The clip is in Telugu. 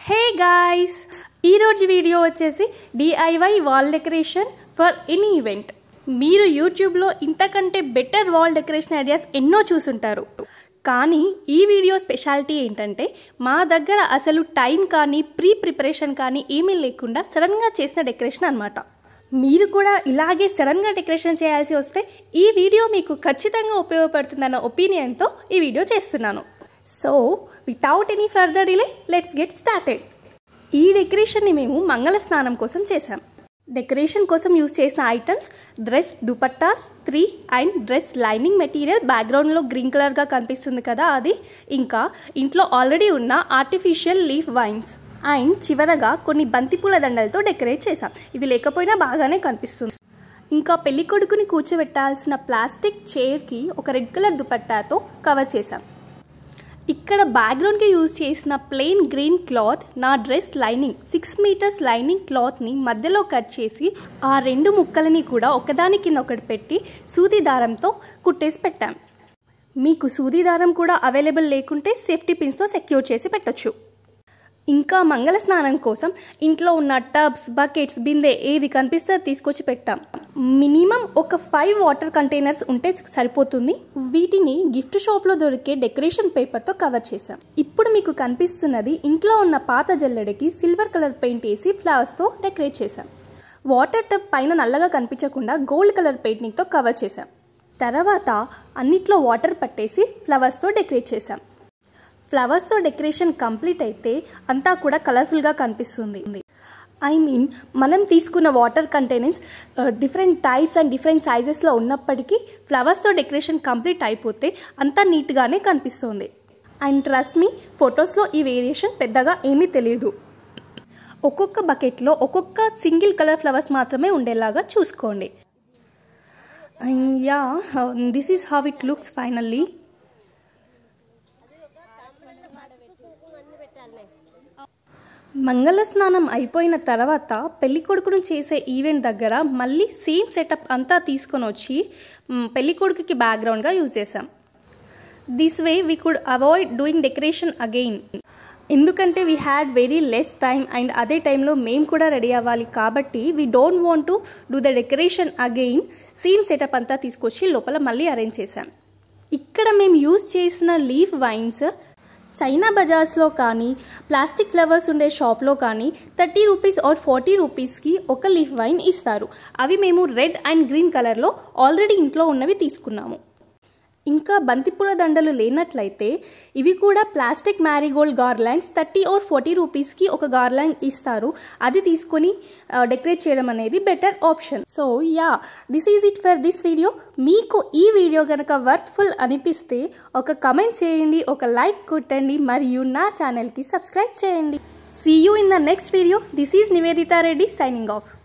హే గాయ్స్ ఈరోజు వీడియో వచ్చేసి DIY wall decoration for any event మీరు యూట్యూబ్లో ఇంతకంటే బెటర్ వాల్ డెకరేషన్ ఐడియాస్ ఎన్నో చూసుంటారు కానీ ఈ వీడియో స్పెషాలిటీ ఏంటంటే మా దగ్గర అసలు టైం కానీ ప్రీ ప్రిపరేషన్ కానీ ఏమీ లేకుండా సడన్గా చేసిన డెకరేషన్ అనమాట మీరు కూడా ఇలాగే సడన్గా డెకరేషన్ చేయాల్సి వస్తే ఈ వీడియో మీకు ఖచ్చితంగా ఉపయోగపడుతుందన్న ఒపీనియన్తో ఈ వీడియో చేస్తున్నాను so without any further delay let's get started ఈ డెకరేషన్ని మేము మంగళ స్నానం కోసం చేశాం డెకరేషన్ కోసం యూస్ చేసిన items dress dupattas three and dress lining material బ్యాక్గ్రౌండ్లో గ్రీన్ కలర్గా కనిపిస్తుంది కదా అది ఇంకా ఇంట్లో ఆల్రెడీ ఉన్న ఆర్టిఫిషియల్ లీఫ్ వైన్స్ అండ్ చివరగా కొన్ని బంతిపూల దండలతో డెకరేట్ చేశాం ఇవి లేకపోయినా బాగానే కనిపిస్తుంది ఇంకా పెళ్లి కొడుకుని కూర్చోబెట్టాల్సిన ప్లాస్టిక్ చైర్కి ఒక రెడ్ కలర్ దుపట్టాతో కవర్ చేశాం ఇక్కడ బ్యాక్గ్రౌండ్కి యూజ్ చేసిన ప్లెయిన్ గ్రీన్ క్లాత్ నా dress lining six metres lining క్లాత్ని మధ్యలో కట్ చేసి ఆ రెండు ముక్కలని కూడా ఒకదాని కింద ఒకటి పెట్టి సూది దారంతో కుట్టేసి పెట్టాం మీకు సూది దారం కూడా అవైలబుల్ లేకుంటే సేఫ్టీ పిన్స్తో సెక్యూర్ చేసి పెట్టొచ్చు ఇంకా మంగళ స్నానం కోసం ఇంట్లో ఉన్న టబ్స్ బకెట్స్ బిందె ఏది కనిపిస్తే తీసుకొచ్చి పెట్టాం మినిమం ఒక ఫైవ్ వాటర్ కంటైనర్స్ ఉంటే సరిపోతుంది వీటిని గిఫ్ట్ షాప్లో దొరికే డెకరేషన్ పేపర్తో కవర్ చేశాం ఇప్పుడు మీకు కనిపిస్తున్నది ఇంట్లో ఉన్న పాత జల్లెడకి సిల్వర్ కలర్ పెయింట్ వేసి ఫ్లవర్స్తో డెకరేట్ చేశాం వాటర్ టబ్ పైన నల్లగా కనిపించకుండా గోల్డ్ కలర్ పెయింటింగ్తో కవర్ చేశాం తర్వాత అన్నిట్లో వాటర్ పట్టేసి ఫ్లవర్స్తో డెకరేట్ చేశాం ఫ్లవర్స్తో డెకరేషన్ కంప్లీట్ అయితే అంతా కూడా కలర్ఫుల్గా కనిపిస్తుంది ఐ మీన్ మనం తీసుకున్న water containers different types and different సైజెస్లో ఉన్నప్పటికీ ఫ్లవర్స్తో డెకరేషన్ కంప్లీట్ అయిపోతే అంతా నీట్గానే కనిపిస్తుంది అండ్ ట్రస్ట్ మీ ఫొటోస్లో ఈ వేరియేషన్ పెద్దగా ఏమీ తెలియదు ఒక్కొక్క బకెట్లో ఒక్కొక్క సింగిల్ కలర్ ఫ్లవర్స్ మాత్రమే ఉండేలాగా చూసుకోండి and yeah this is how it looks finally మంగళ స్నానం అయిపోయిన తర్వాత పెళ్లి కొడుకును చేసే ఈవెంట్ దగ్గర మళ్ళీ సేమ్ సెటప్ అంతా తీసుకొని వచ్చి పెళ్లి కొడుకుకి బ్యాక్గ్రౌండ్గా యూజ్ చేసాం this way we could avoid doing decoration again ఎందుకంటే we had very less time and అదే టైంలో మేము కూడా రెడీ అవ్వాలి కాబట్టి we don't want to do the decoration again same setup అంతా తీసుకొచ్చి లోపల మళ్ళీ అరేంజ్ చేశాం ఇక్కడ మేము యూజ్ చేసిన లీఫ్ వైన్స్ చైనా బజార్స్లో కానీ ప్లాస్టిక్ ఫ్లవర్స్ ఉండే షాప్లో కానీ థర్టీ రూపీస్ ఆర్ ఫార్టీ రూపీస్కి ఒక లీఫ్ వైన్ ఇస్తారు అవి మేము రెడ్ అండ్ గ్రీన్ కలర్లో ఆల్రెడీ ఇంట్లో ఉన్నవి తీసుకున్నాము ఇంకా బంతిపూల దండలు లేనట్లయితే ఇవి కూడా plastic marigold garlands thirty or forty రూపీస్కి ఒక గార్లాండ్ ఇస్తారు అది తీసుకొని డెకరేట్ చేయడం అనేది better option so yeah this is it for this video మీకు ఈ వీడియో కనుక వర్త్ఫుల్ అనిపిస్తే ఒక కమెంట్ చేయండి ఒక లైక్ కొట్టండి మరియు నా ఛానల్కి సబ్స్క్రైబ్ చేయండి see you in the next video this is Nivedita Reddy signing of